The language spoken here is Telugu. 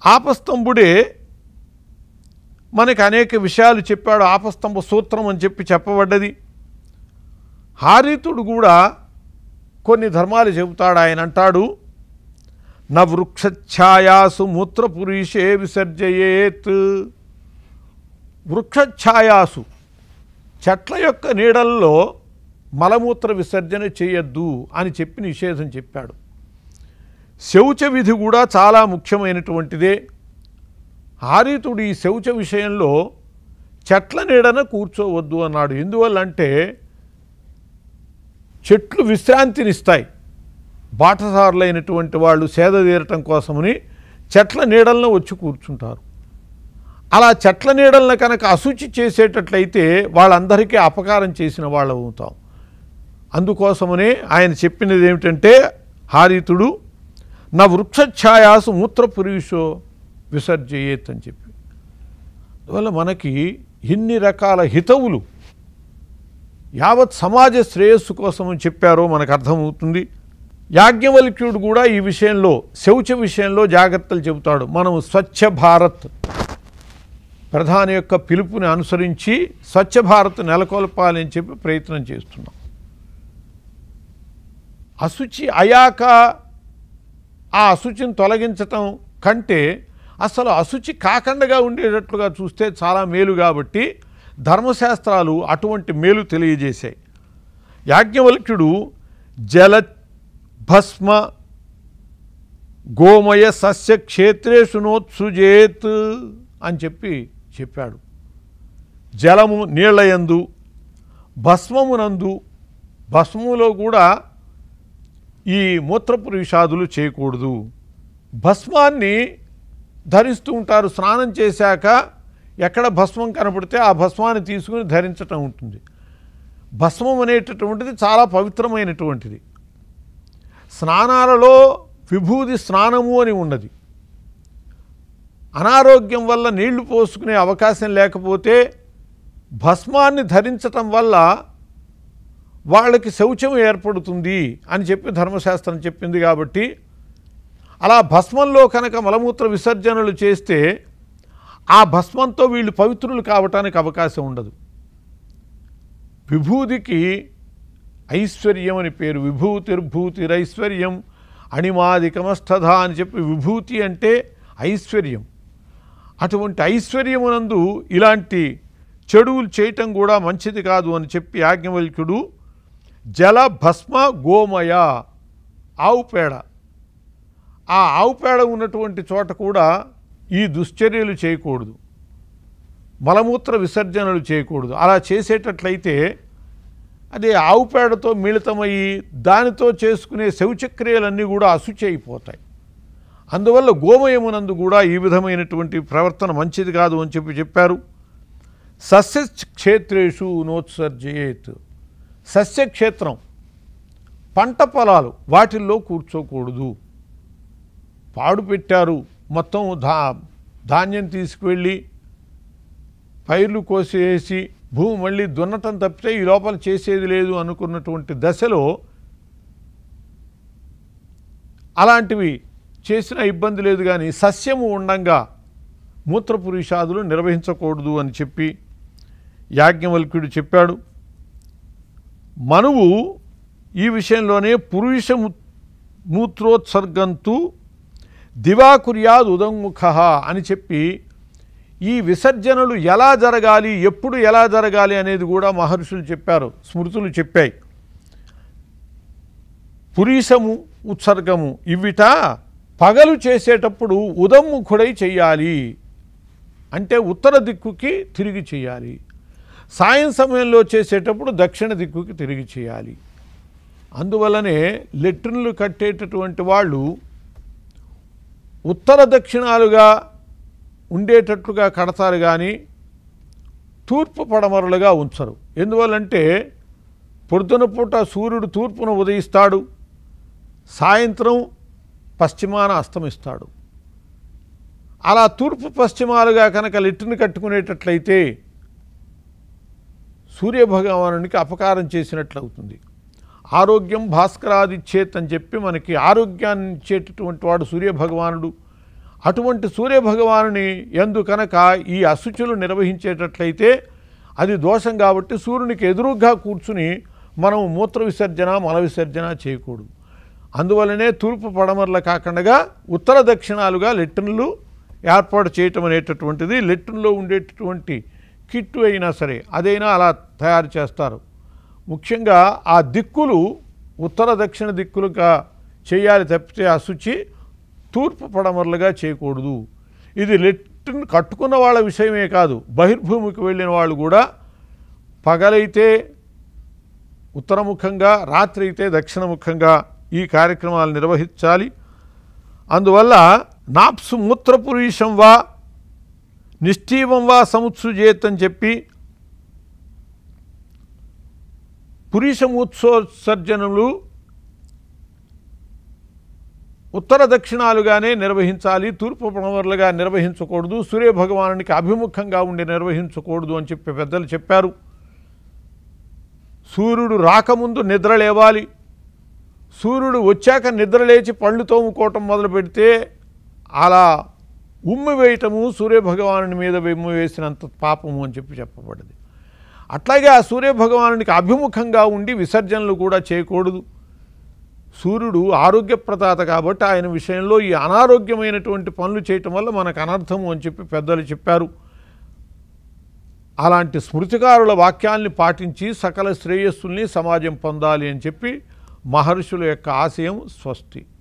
ఆపస్తంభుడే మనకి అనేక విషయాలు చెప్పాడు ఆపస్తంభ సూత్రం అని చెప్పి చెప్పబడ్డది హారితుడు కూడా కొన్ని ధర్మాలు చెబుతాడు ఆయన అంటాడు న వృక్షఛాయాసు మూత్రపురీషే విసర్జయేత్ వృక్షఛాయాసు చెట్ల యొక్క నీడల్లో మలమూత్ర విసర్జన చేయొద్దు అని చెప్పి నిషేధం చెప్పాడు శౌచ విధి కూడా చాలా ముఖ్యమైనటువంటిదే హారితుడు ఈ శౌచ విషయంలో చెట్ల నీడన కూర్చోవద్దు అన్నాడు ఎందువల్ల అంటే చెట్లు విశ్రాంతినిస్తాయి బాటసారులైనటువంటి వాళ్ళు సేద తీరటం కోసమని చెట్ల నీడలను వచ్చి కూర్చుంటారు అలా చెట్ల నీడలను కనుక అశుచి చేసేటట్లయితే వాళ్ళందరికీ అపకారం చేసిన వాళ్ళు అవుతాం అందుకోసమనే ఆయన చెప్పినది ఏమిటంటే హారితుడు నా వృక్షఛాయాసు మూత్రపురీషో విసర్జయేత్ అని చెప్పి అందువల్ల మనకి ఎన్ని రకాల హితవులు యావత్ సమాజ శ్రేయస్సు కోసం అని చెప్పారో మనకు అర్థమవుతుంది యాజ్ఞవల్క్యుడు కూడా ఈ విషయంలో శౌచ విషయంలో జాగ్రత్తలు చెబుతాడు మనం స్వచ్ఛ భారత్ ప్రధాని యొక్క పిలుపుని అనుసరించి స్వచ్ఛ భారత్ నెలకొల్పాలని చెప్పి ప్రయత్నం చేస్తున్నాం అశుచి అయాక ఆ అశుచిని తొలగించటం కంటే అసలు అశుచి కాకుండా ఉండేటట్లుగా చూస్తే చాలా మేలు కాబట్టి ధర్మశాస్త్రాలు అటువంటి మేలు తెలియజేశాయి యాజ్ఞవల్క్యుడు జల భస్మ గోమయ సస్య క్షేత్రేషు నోత్సృజేత్ అని చెప్పి చెప్పాడు జలము నీళ్లయందు భస్మమునందు భస్మములో కూడా ఈ మూత్రపురుషాదులు చేయకూడదు భస్మాన్ని ధరిస్తూ ఉంటారు స్నానం చేశాక ఎక్కడ భస్మం కనపడితే ఆ భస్మాన్ని తీసుకుని ధరించటం ఉంటుంది భస్మం అనేటటువంటిది చాలా పవిత్రమైనటువంటిది స్నానాలలో విభూది స్నానము అని ఉన్నది అనారోగ్యం వల్ల నీళ్లు పోసుకునే అవకాశం లేకపోతే భస్మాన్ని ధరించటం వల్ల వాళ్ళకి శౌచం ఏర్పడుతుంది అని చెప్పి ధర్మశాస్త్రం చెప్పింది కాబట్టి అలా భస్మంలో కనుక మలమూత్ర విసర్జనలు చేస్తే ఆ భస్మంతో వీళ్ళు పవిత్రులు కావటానికి అవకాశం ఉండదు విభూతికి ఐశ్వర్యం అని పేరు విభూతిర్భూతిరైశ్వర్యం అణిమాదికమస్థధ అని చెప్పి విభూతి అంటే ఐశ్వర్యం అటువంటి ఐశ్వర్యమునందు ఇలాంటి చెడువులు చేయటం కూడా మంచిది కాదు అని చెప్పి యాజ్ఞవల్క్యుడు జల భస్మ గోమయ ఆవు పేడ ఆ ఆవు పేడ ఉన్నటువంటి చోట కూడా ఈ దుశ్చర్యలు చేయకూడదు మలమూత్ర విసర్జనలు చేయకూడదు అలా చేసేటట్లయితే అది ఆవు పేడతో మిళితమయ్యి దానితో చేసుకునే శౌచక్రియలన్నీ కూడా అశుచి అయిపోతాయి అందువల్ల గోమయమునందు కూడా ఈ విధమైనటువంటి ప్రవర్తన మంచిది కాదు అని చెప్పి చెప్పారు సస్య క్షేత్రేషు నోత్సర్జయేత్ సస్యక్షేత్రం పంట పొలాలు వాటిల్లో కూర్చోకూడదు పాడు పెట్టారు మొత్తం ధా ధాన్యం తీసుకువెళ్ళి పైర్లు కోసేసి భూమి మళ్ళీ దున్నటం తప్పితే ఈ లోపల చేసేది లేదు అనుకున్నటువంటి దశలో అలాంటివి చేసిన ఇబ్బంది లేదు కానీ సస్యము ఉండంగా మూత్రపురుషాదులు నిర్వహించకూడదు అని చెప్పి యాజ్ఞవల్క్యుడు చెప్పాడు మనువు ఈ విషయంలోనే పురుష ము- మూత్రోత్సర్గంతు దివాకుర్యాద్ ఉదంముఖ అని చెప్పి ఈ విసర్జనలు ఎలా జరగాలి ఎప్పుడు ఎలా జరగాలి అనేది కూడా మహర్షులు చెప్పారు స్మృతులు చెప్పాయి పురీషము ఉత్సర్గము ఇవిట పగలు చేసేటప్పుడు ఉదమ్ముఖుడై చెయ్యాలి అంటే ఉత్తర దిక్కుకి తిరిగి చేయాలి సాయం సమయంలో చేసేటప్పుడు దక్షిణ దిక్కుకి తిరిగి చేయాలి అందువల్లనే లెట్రిన్లు కట్టేటటువంటి వాళ్ళు ఉత్తర దక్షిణాలుగా ఉండేటట్లుగా కడతారు కానీ తూర్పు పడమరలుగా ఉంచరు ఎందువల్లంటే పొద్దున పూట సూర్యుడు తూర్పున ఉదయిస్తాడు సాయంత్రం పశ్చిమాన అస్తమిస్తాడు అలా తూర్పు పశ్చిమాలుగా కనుక లిట్టుని కట్టుకునేటట్లయితే సూర్యభగవానునికి అపకారం చేసినట్లు అవుతుంది ఆరోగ్యం భాస్కరాదిచ్చేత్ అని చెప్పి మనకి ఆరోగ్యాన్ని ఇచ్చేటటువంటి వాడు సూర్యభగవానుడు అటువంటి సూర్యభగవానుని ఎందు కనుక ఈ అశుచులు నిర్వహించేటట్లయితే అది దోషం కాబట్టి సూర్యునికి ఎదురుగా కూర్చుని మనం మూత్ర విసర్జన మల విసర్జన చేయకూడదు అందువలనే తూర్పు పడమరల కాకుండా ఉత్తర దక్షిణాలుగా లెట్రిన్లు ఏర్పాటు చేయటం అనేటటువంటిది లెట్రిన్లో ఉండేటటువంటి కిట్టు అయినా సరే అదైనా అలా తయారు చేస్తారు ముఖ్యంగా ఆ దిక్కులు ఉత్తర దక్షిణ దిక్కులుగా చేయాలి తప్పితే అశుచి తూర్పు పడమరలుగా చేయకూడదు ఇది లెట్రిన్ కట్టుకున్న వాళ్ళ విషయమే కాదు బహిర్భూమికి వెళ్ళిన వాళ్ళు కూడా పగలైతే ఉత్తరముఖంగా రాత్రి అయితే దక్షిణముఖంగా ఈ కార్యక్రమాలు నిర్వహించాలి అందువల్ల నాప్సు మూత్రపురీషం వా నిష్ఠీవం వా సముత్సృజేత్ అని చెప్పి పురీషమూత్సోత్సర్జనలు ఉత్తర దక్షిణాలుగానే నిర్వహించాలి తూర్పు పడమరలుగా నిర్వహించకూడదు సూర్య భగవానునికి అభిముఖంగా ఉండి నిర్వహించకూడదు అని చెప్పి పెద్దలు చెప్పారు సూర్యుడు రాకముందు నిద్ర లేవాలి సూర్యుడు వచ్చాక నిద్ర లేచి పళ్ళు తోముకోవటం మొదలు పెడితే అలా ఉమ్మి వేయటము సూర్యభగవానుని మీద ఉమ్మి వేసినంత పాపము అని చెప్పి చెప్పబడింది అట్లాగే ఆ సూర్యభగవానునికి అభిముఖంగా ఉండి విసర్జనలు కూడా చేయకూడదు సూర్యుడు ఆరోగ్యప్రదాత కాబట్టి ఆయన విషయంలో ఈ అనారోగ్యమైనటువంటి పనులు చేయటం వల్ల మనకు అనర్థము అని చెప్పి పెద్దలు చెప్పారు అలాంటి స్మృతికారుల వాక్యాల్ని పాటించి సకల శ్రేయస్సుల్ని సమాజం పొందాలి అని చెప్పి మహర్షుల యొక్క ఆశయం స్వస్తి